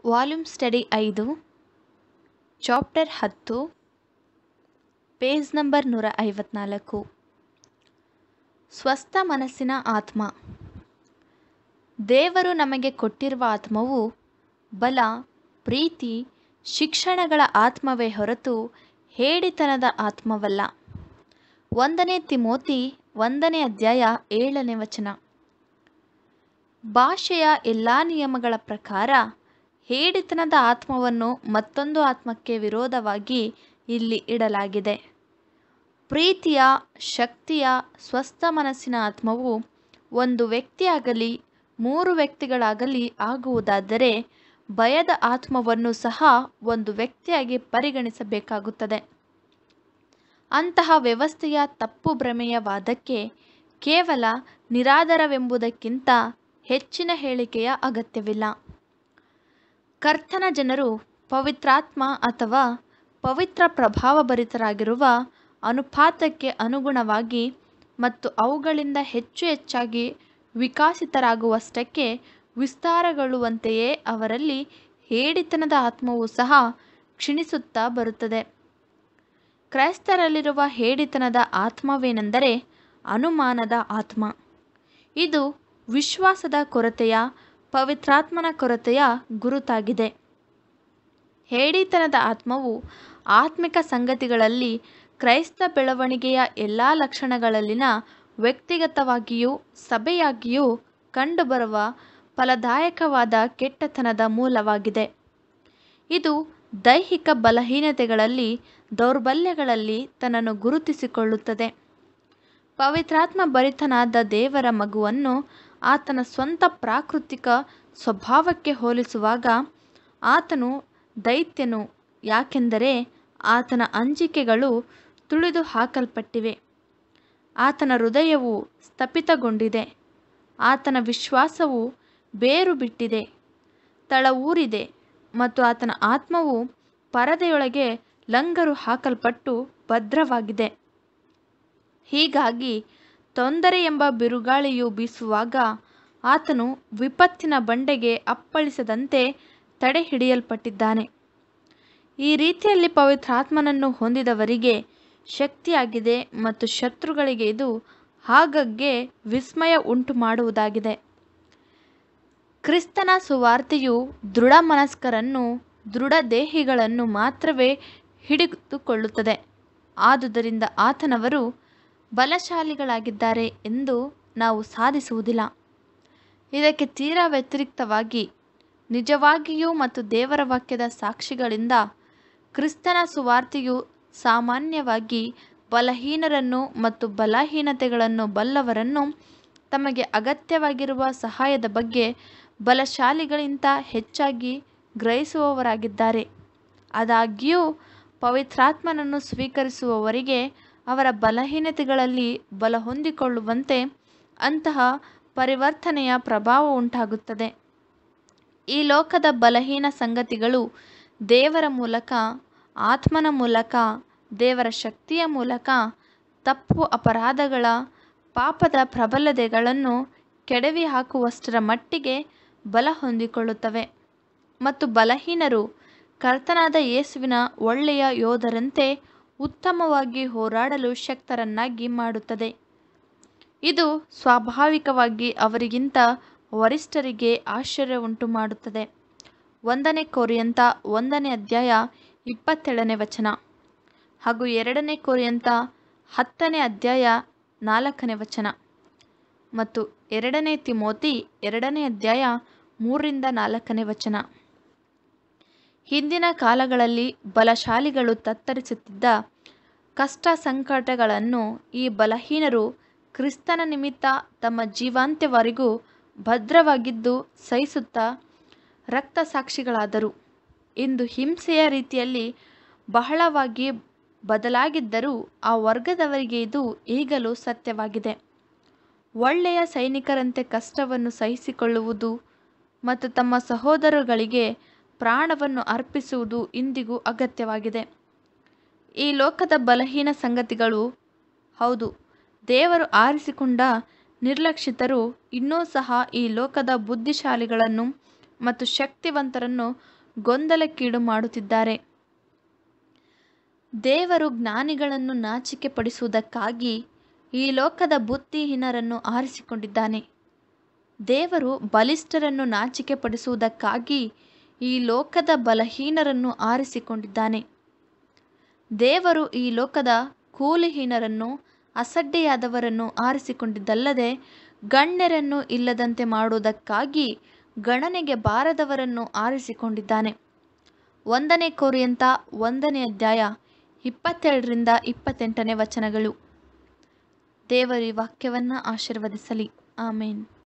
volume study ಐದು chapter ಹತ್ತು page number ನೂರ ಐವತ್ನಾಲ್ಕು ಸ್ವಸ್ಥ ಮನಸ್ಸಿನ ಆತ್ಮ ದೇವರು ನಮಗೆ ಕೊಟ್ಟಿರುವ ಆತ್ಮವು ಬಲ ಪ್ರೀತಿ ಶಿಕ್ಷಣಗಳ ಆತ್ಮವೇ ಹೊರತು ಹೇಡಿತನದ ಆತ್ಮವಲ್ಲ ಒಂದನೇ ತಿಮೋತಿ ಒಂದನೇ ಅಧ್ಯಾಯ ಏಳನೇ ವಚನ ಭಾಷೆಯ ಎಲ್ಲ ನಿಯಮಗಳ ಪ್ರಕಾರ ಹೇಡಿತನದ ಆತ್ಮವನ್ನು ಮತ್ತೊಂದು ಆತ್ಮಕ್ಕೆ ವಿರೋಧವಾಗಿ ಇಲ್ಲಿ ಇಡಲಾಗಿದೆ ಪ್ರೀತಿಯ ಶಕ್ತಿಯ ಸ್ವಸ್ಥ ಮನಸ್ಸಿನ ಆತ್ಮವು ಒಂದು ವ್ಯಕ್ತಿಯಾಗಲಿ ಮೂರು ವ್ಯಕ್ತಿಗಳಾಗಲಿ ಆಗುವುದಾದರೆ ಭಯದ ಆತ್ಮವನ್ನು ಸಹ ಒಂದು ವ್ಯಕ್ತಿಯಾಗಿ ಪರಿಗಣಿಸಬೇಕಾಗುತ್ತದೆ ಅಂತಹ ವ್ಯವಸ್ಥೆಯ ತಪ್ಪು ಭ್ರಮೆಯ ವಾದಕ್ಕೆ ಕೇವಲ ನಿರಾಧಾರವೆಂಬುದಕ್ಕಿಂತ ಹೆಚ್ಚಿನ ಹೇಳಿಕೆಯ ಅಗತ್ಯವಿಲ್ಲ ಕರ್ತನ ಜನರು ಪವಿತ್ರಾತ್ಮ ಅಥವಾ ಪವಿತ್ರ ಪ್ರಭಾವಭರಿತರಾಗಿರುವ ಅನುಪಾತಕ್ಕೆ ಅನುಗುಣವಾಗಿ ಮತ್ತು ಅವುಗಳಿಂದ ಹೆಚ್ಚು ಹೆಚ್ಚಾಗಿ ವಿಕಾಸಿತರಾಗುವಷ್ಟಕ್ಕೆ ವಿಸ್ತಾರಗೊಳ್ಳುವಂತೆಯೇ ಅವರಲ್ಲಿ ಹೇಡಿತನದ ಆತ್ಮವು ಸಹ ಕ್ಷೀಣಿಸುತ್ತಾ ಬರುತ್ತದೆ ಕ್ರೈಸ್ತರಲ್ಲಿರುವ ಹೇಡಿತನದ ಆತ್ಮವೇನೆಂದರೆ ಅನುಮಾನದ ಆತ್ಮ ಇದು ವಿಶ್ವಾಸದ ಕೊರತೆಯ ಪವಿತ್ರಾತ್ಮನ ಕೊರತೆಯ ಗುರುತಾಗಿದೆ ಹೇಡಿತನದ ಆತ್ಮವು ಆತ್ಮಿಕ ಸಂಗತಿಗಳಲ್ಲಿ ಕ್ರೈಸ್ತ ಬೆಳವಣಿಗೆಯ ಎಲ್ಲ ಲಕ್ಷಣಗಳಲ್ಲಿನ ವ್ಯಕ್ತಿಗತವಾಗಿಯೂ ಸಭೆಯಾಗಿಯೂ ಕಂಡುಬರುವ ಫಲದಾಯಕವಾದ ಕೆಟ್ಟತನದ ಮೂಲವಾಗಿದೆ ಇದು ದೈಹಿಕ ಬಲಹೀನತೆಗಳಲ್ಲಿ ದೌರ್ಬಲ್ಯಗಳಲ್ಲಿ ತನ್ನನ್ನು ಗುರುತಿಸಿಕೊಳ್ಳುತ್ತದೆ ಪವಿತ್ರಾತ್ಮ ಭರಿತನಾದ ದೇವರ ಮಗುವನ್ನು ಆತನ ಸ್ವಂತ ಪ್ರಾಕೃತಿಕ ಸ್ವಭಾವಕ್ಕೆ ಹೋಲಿಸುವಾಗ ಆತನು ದೈತ್ಯನು ಯಾಕೆಂದರೆ ಆತನ ಅಂಜಿಕೆಗಳು ತುಳಿದು ಹಾಕಲ್ಪಟ್ಟಿವೆ ಆತನ ಹೃದಯವು ಸ್ಥಪಿತಗೊಂಡಿದೆ ಆತನ ವಿಶ್ವಾಸವು ಬೇರು ಬಿಟ್ಟಿದೆ ತಳ ಊರಿದೆ ಮತ್ತು ಆತನ ಆತ್ಮವು ಪರದೆಯೊಳಗೆ ಲಂಗರು ಹಾಕಲ್ಪಟ್ಟು ಭದ್ರವಾಗಿದೆ ಹೀಗಾಗಿ ತೊಂದರೆ ಎಂಬ ಬಿರುಗಾಳಿಯು ಬೀಸುವಾಗ ಆತನು ವಿಪತ್ತಿನ ಬಂಡೆಗೆ ಅಪ್ಪಳಿಸದಂತೆ ತಡೆ ಹಿಡಿಯಲ್ಪಟ್ಟಿದ್ದಾನೆ ಈ ರೀತಿಯಲ್ಲಿ ಪವಿತ್ರಾತ್ಮನನ್ನು ಹೊಂದಿದವರಿಗೆ ಶಕ್ತಿಯಾಗಿದೆ ಮತ್ತು ಶತ್ರುಗಳಿಗೆ ಇದು ಆಗಾಗ್ಗೆ ವಿಸ್ಮಯ ಉಂಟು ಮಾಡುವುದಾಗಿದೆ ಕ್ರಿಸ್ತನ ಸುವಾರ್ತೆಯು ದೃಢ ಮನಸ್ಕರನ್ನು ದೃಢ ದೇಹಿಗಳನ್ನು ಮಾತ್ರವೇ ಹಿಡಿದುಕೊಳ್ಳುತ್ತದೆ ಆದುದರಿಂದ ಆತನವರು ಬಲಶಾಲಿಗಳಾಗಿದ್ದಾರೆ ಎಂದು ನಾವು ಸಾಧಿಸುವುದಿಲ್ಲ ಇದಕ್ಕೆ ತೀರಾ ವ್ಯತಿರಿಕ್ತವಾಗಿ ನಿಜವಾಗಿಯೂ ಮತ್ತು ದೇವರ ವಾಕ್ಯದ ಸಾಕ್ಷಿಗಳಿಂದ ಕ್ರಿಸ್ತನ ಸುವಾರ್ತೆಯು ಸಾಮಾನ್ಯವಾಗಿ ಬಲಹೀನರನ್ನು ಮತ್ತು ಬಲಹೀನತೆಗಳನ್ನು ಬಲ್ಲವರನ್ನು ತಮಗೆ ಅಗತ್ಯವಾಗಿರುವ ಸಹಾಯದ ಬಗ್ಗೆ ಬಲಶಾಲಿಗಳಿಗಿಂತ ಹೆಚ್ಚಾಗಿ ಗ್ರಹಿಸುವವರಾಗಿದ್ದಾರೆ ಆದಾಗ್ಯೂ ಪವಿತ್ರಾತ್ಮನನ್ನು ಸ್ವೀಕರಿಸುವವರಿಗೆ ಅವರ ಬಲಹೀನತೆಗಳಲ್ಲಿ ಬಲ ಹೊಂದಿಕೊಳ್ಳುವಂತೆ ಅಂತಹ ಪರಿವರ್ತನೆಯ ಪ್ರಭಾವ ಉಂಟಾಗುತ್ತದೆ ಈ ಲೋಕದ ಬಲಹೀನ ಸಂಗತಿಗಳು ದೇವರ ಮೂಲಕ ಆತ್ಮನ ಮೂಲಕ ದೇವರ ಶಕ್ತಿಯ ಮೂಲಕ ತಪ್ಪು ಅಪರಾಧಗಳ ಪಾಪದ ಪ್ರಬಲತೆಗಳನ್ನು ಕೆಡವಿ ಹಾಕುವಷ್ಟರ ಮಟ್ಟಿಗೆ ಬಲ ಹೊಂದಿಕೊಳ್ಳುತ್ತವೆ ಮತ್ತು ಬಲಹೀನರು ಕರ್ತನಾದ ಯೇಸುವಿನ ಒಳ್ಳೆಯ ಯೋಧರಂತೆ ಉತ್ತಮವಾಗಿ ಹೋರಾಡಲು ಶಕ್ತರನ್ನಾಗಿ ಮಾಡುತ್ತದೆ ಇದು ಸ್ವಾಭಾವಿಕವಾಗಿ ಅವರಿಗಿಂತ ವರಿಷ್ಠರಿಗೆ ಆಶ್ಚರ್ಯ ಉಂಟು ಮಾಡುತ್ತದೆ ಒಂದನೇ ಕೊರಿಯಂತ ಒಂದನೇ ಅಧ್ಯಾಯ ಇಪ್ಪತ್ತೇಳನೇ ವಚನ ಹಾಗೂ ಎರಡನೇ ಕೊರಿಯಂತ ಹತ್ತನೇ ಅಧ್ಯಾಯ ನಾಲ್ಕನೇ ವಚನ ಮತ್ತು ಎರಡನೇ ತಿಮೋತಿ ಎರಡನೇ ಅಧ್ಯಾಯ ಮೂರರಿಂದ ನಾಲ್ಕನೇ ವಚನ ಹಿಂದಿನ ಕಾಲಗಳಲ್ಲಿ ಬಲಶಾಲಿಗಳು ತತ್ತರಿಸುತ್ತಿದ್ದ ಕಷ್ಟ ಸಂಕಟಗಳನ್ನು ಈ ಬಲಹೀನರು ಕ್ರಿಸ್ತನ ನಿಮಿತ್ತ ತಮ್ಮ ಜೀವಾಂತ್ಯವರೆಗೂ ಭದ್ರವಾಗಿದ್ದು ಸಹಿಸುತ್ತಾ ರಕ್ತ ಸಾಕ್ಷಿಗಳಾದರು ಇಂದು ಹಿಂಸೆಯ ರೀತಿಯಲ್ಲಿ ಬಹಳವಾಗಿ ಬದಲಾಗಿದ್ದರೂ ಆ ವರ್ಗದವರಿಗೆ ಇದು ಈಗಲೂ ಸತ್ಯವಾಗಿದೆ ಒಳ್ಳೆಯ ಸೈನಿಕರಂತೆ ಕಷ್ಟವನ್ನು ಸಹಿಸಿಕೊಳ್ಳುವುದು ಮತ್ತು ತಮ್ಮ ಸಹೋದರಗಳಿಗೆ ಪ್ರಾಣವನ್ನು ಅರ್ಪಿಸುವುದು ಇಂದಿಗೂ ಅಗತ್ಯವಾಗಿದೆ ಈ ಲೋಕದ ಬಲಹೀನ ಸಂಗತಿಗಳು ಹೌದು ದೇವರು ಆರಿಸಿಕೊಂಡ ನಿರ್ಲಕ್ಷಿತರು ಇನ್ನೂ ಸಹ ಈ ಲೋಕದ ಬುದ್ಧಿಶಾಲಿಗಳನ್ನು ಮತ್ತು ಶಕ್ತಿವಂತರನ್ನು ಗೊಂದಲಕ್ಕೀಡು ಮಾಡುತ್ತಿದ್ದಾರೆ ದೇವರು ಜ್ಞಾನಿಗಳನ್ನು ನಾಚಿಕೆ ಪಡಿಸುವುದಕ್ಕಾಗಿ ಈ ಲೋಕದ ಬುದ್ಧಿಹೀನರನ್ನು ಆರಿಸಿಕೊಂಡಿದ್ದಾನೆ ದೇವರು ಬಲಿಷ್ಠರನ್ನು ನಾಚಿಕೆ ಪಡಿಸುವುದಕ್ಕಾಗಿ ಈ ಲೋಕದ ಬಲಹೀನರನ್ನು ಆರಿಸಿಕೊಂಡಿದ್ದಾನೆ ದೇವರು ಈ ಲೋಕದ ಕೂಲಿಹೀನರನ್ನು ಅಸಡ್ಡೆಯಾದವರನ್ನು ಆರಿಸಿಕೊಂಡಿದ್ದಲ್ಲದೆ ಗಣ್ಯರನ್ನು ಇಲ್ಲದಂತೆ ಮಾಡುವುದಕ್ಕಾಗಿ ಗಣನೆಗೆ ಬಾರದವರನ್ನು ಆರಿಸಿಕೊಂಡಿದ್ದಾನೆ ಒಂದನೇ ಕೊರಿಯಂತ ಒಂದನೇ ಅಧ್ಯಾಯ ಇಪ್ಪತ್ತೆರಡರಿಂದ ಇಪ್ಪತ್ತೆಂಟನೇ ವಚನಗಳು ದೇವರು ಈ ವಾಕ್ಯವನ್ನು ಆಶೀರ್ವದಿಸಲಿ ಆಮೇನ್